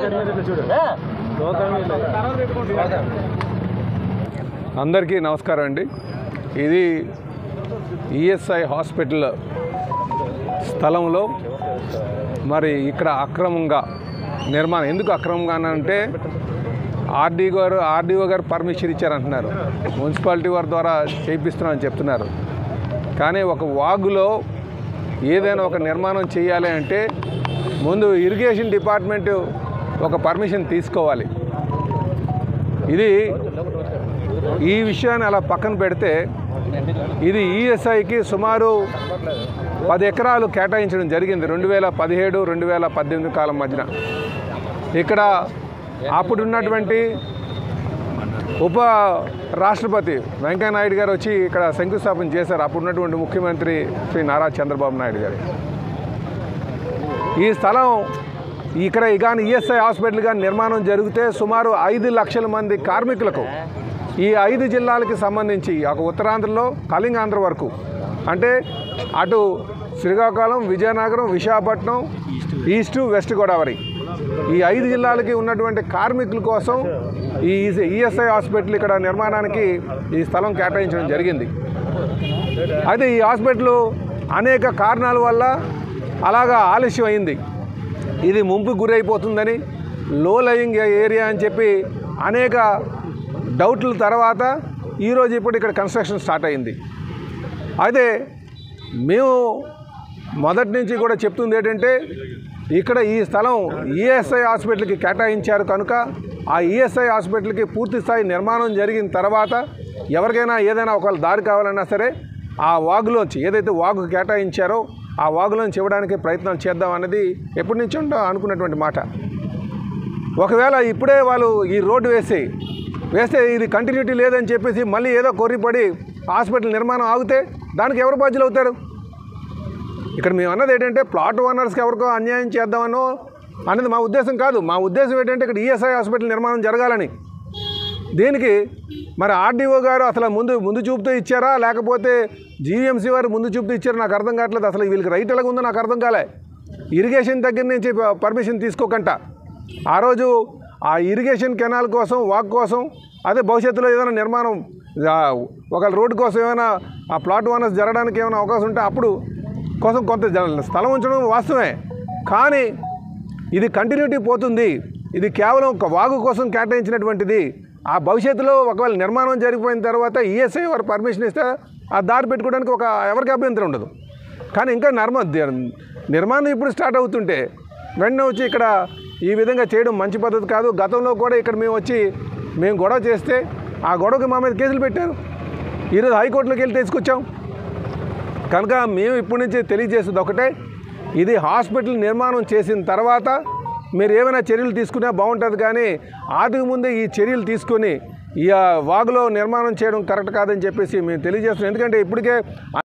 అందరికీ నమస్కారం అండి ఇది ఈఎస్ఐ హాస్పిటల్ స్థలంలో మరి ఇక్కడ అక్రమంగా నిర్మాణం ఎందుకు అక్రమంగా అంటే ఆర్డీ గారు ఆర్డీఓ గారు పర్మిషన్ ఇచ్చారంటున్నారు మున్సిపాలిటీ వారి ద్వారా చేయిస్తున్నామని చెప్తున్నారు కానీ ఒక వాగులో ఏదైనా ఒక నిర్మాణం చేయాలి అంటే ముందు ఇరిగేషన్ డిపార్ట్మెంట్ ఒక పర్మిషన్ తీసుకోవాలి ఇది ఈ విషయాన్ని అలా పక్కన పెడితే ఇది ఈఎస్ఐకి సుమారు పది ఎకరాలు కేటాయించడం జరిగింది రెండు వేల పదిహేడు రెండు వేల పద్దెనిమిది కాలం మధ్యన ఇక్కడ అప్పుడున్నటువంటి ఉప రాష్ట్రపతి వెంకయ్యనాయుడు గారు వచ్చి ఇక్కడ శంకుస్థాపన చేశారు అప్పుడున్నటువంటి ముఖ్యమంత్రి శ్రీ నారా చంద్రబాబు నాయుడు గారు ఈ స్థలం ఇక్కడ కానీ ఈఎస్ఐ హాస్పిటల్ కానీ నిర్మాణం జరిగితే సుమారు ఐదు లక్షల మంది కార్మికులకు ఈ ఐదు జిల్లాలకి సంబంధించి ఒక ఉత్తరాంధ్రలో కళింగాంధ్ర వరకు అంటే అటు శ్రీకాకుళం విజయనగరం విశాఖపట్నం ఈస్ట్ వెస్ట్ గోదావరి ఈ ఐదు జిల్లాలకి ఉన్నటువంటి కార్మికుల కోసం ఈ ఈఎస్ఐ హాస్పిటల్ ఇక్కడ నిర్మాణానికి ఈ స్థలం కేటాయించడం జరిగింది అయితే ఈ హాస్పిటల్ అనేక కారణాల వల్ల అలాగా ఆలస్యం అయింది ఇది ముంపు గురైపోతుందని లో లయింగ్ ఏరియా అని చెప్పి అనేక డౌట్ల తర్వాత ఈరోజు ఇప్పుడు ఇక్కడ కన్స్ట్రక్షన్ స్టార్ట్ అయింది అయితే మేము మొదటి నుంచి కూడా చెప్తుంది ఏంటంటే ఇక్కడ ఈ స్థలం ఈఎస్ఐ హాస్పిటల్కి కేటాయించారు కనుక ఆ ఈఎస్ఐ హాస్పిటల్కి పూర్తి స్థాయి నిర్మాణం జరిగిన తర్వాత ఎవరికైనా ఏదైనా ఒకవేళ దారి కావాలన్నా సరే ఆ వాగులోంచి ఏదైతే వాగు కేటాయించారో ఆ వాగులోంచి ఇవ్వడానికి ప్రయత్నాలు చేద్దాం అనేది ఎప్పటి నుంచో అనుకున్నటువంటి మాట ఒకవేళ ఇప్పుడే వాళ్ళు ఈ రోడ్డు వేసి వేస్తే ఇది కంటిన్యూటీ లేదని చెప్పేసి మళ్ళీ ఏదో కొర్రిపడి హాస్పిటల్ నిర్మాణం ఆగితే దానికి ఎవరు బాధ్యులు అవుతారు ఇక్కడ మేము అన్నది ఏంటంటే ప్లాట్ ఓనర్స్కి ఎవరికో అన్యాయం చేద్దామనో అనేది మా ఉద్దేశం కాదు మా ఉద్దేశం ఏంటంటే ఇక్కడ ఈఎస్ఐ హాస్పిటల్ నిర్మాణం జరగాలని దీనికి మరి ఆర్డీఓ గారు అసలు ముందు ముందు చూపుతూ ఇచ్చారా లేకపోతే జీవీఎంసీ వారు ముందు చూపుతూ ఇచ్చారా నాకు అర్థం కావట్లేదు అసలు వీళ్ళకి రైట్ ఎలాగ ఉందో నాకు అర్థం కాలే ఇరిగేషన్ దగ్గర నుంచి పర్మిషన్ తీసుకోకంట ఆ రోజు ఆ ఇరిగేషన్ కెనాల్ కోసం వాక్ కోసం అదే భవిష్యత్తులో ఏదైనా నిర్మాణం ఆ, ఒక రోడ్డు కోసం ఏమైనా ఆ ప్లాట్ ఓనర్స్ జరగడానికి ఏమైనా అవకాశం ఉంటే అప్పుడు కోసం కొంత జ- స్థలం ఉంచడం వాస్తవమే కానీ ఇది కంటిన్యూటీ పోతుంది ఇది కేవలం ఒక వాగు కోసం కేటాయించినటువంటిది ఆ భవిష్యత్తులో ఒకవేళ నిర్మాణం జరిగిపోయిన తర్వాత ఈఎస్ఐ వారు పర్మిషన్ ఇస్తే ఆ దారి పెట్టుకోవడానికి ఒక ఎవరికి అభ్యంతరం ఉండదు కానీ ఇంకా నిర్మా నిర్మాణం ఇప్పుడు స్టార్ట్ అవుతుంటే వెంటనే వచ్చి ఇక్కడ ఈ విధంగా చేయడం మంచి పద్ధతి కాదు గతంలో కూడా ఇక్కడ మేము వచ్చి మేము గొడవ చేస్తే ఆ గొడవకి మా మీద కేసులు పెట్టారు ఈరోజు హైకోర్టులోకి వెళ్ళి తీసుకొచ్చాం కనుక మేము ఇప్పటి నుంచి తెలియజేసేది ఒకటే ఇది హాస్పిటల్ నిర్మాణం చేసిన తర్వాత మీరు ఏమైనా చర్యలు తీసుకున్నా బాగుంటుంది కానీ ఆదికి ముందే ఈ చర్యలు తీసుకొని ఈ ఆ, వాగులో నిర్మాణం చేయడం కరెక్ట్ కాదని చెప్పేసి మేము తెలియజేస్తున్నాం ఎందుకంటే ఇప్పటికే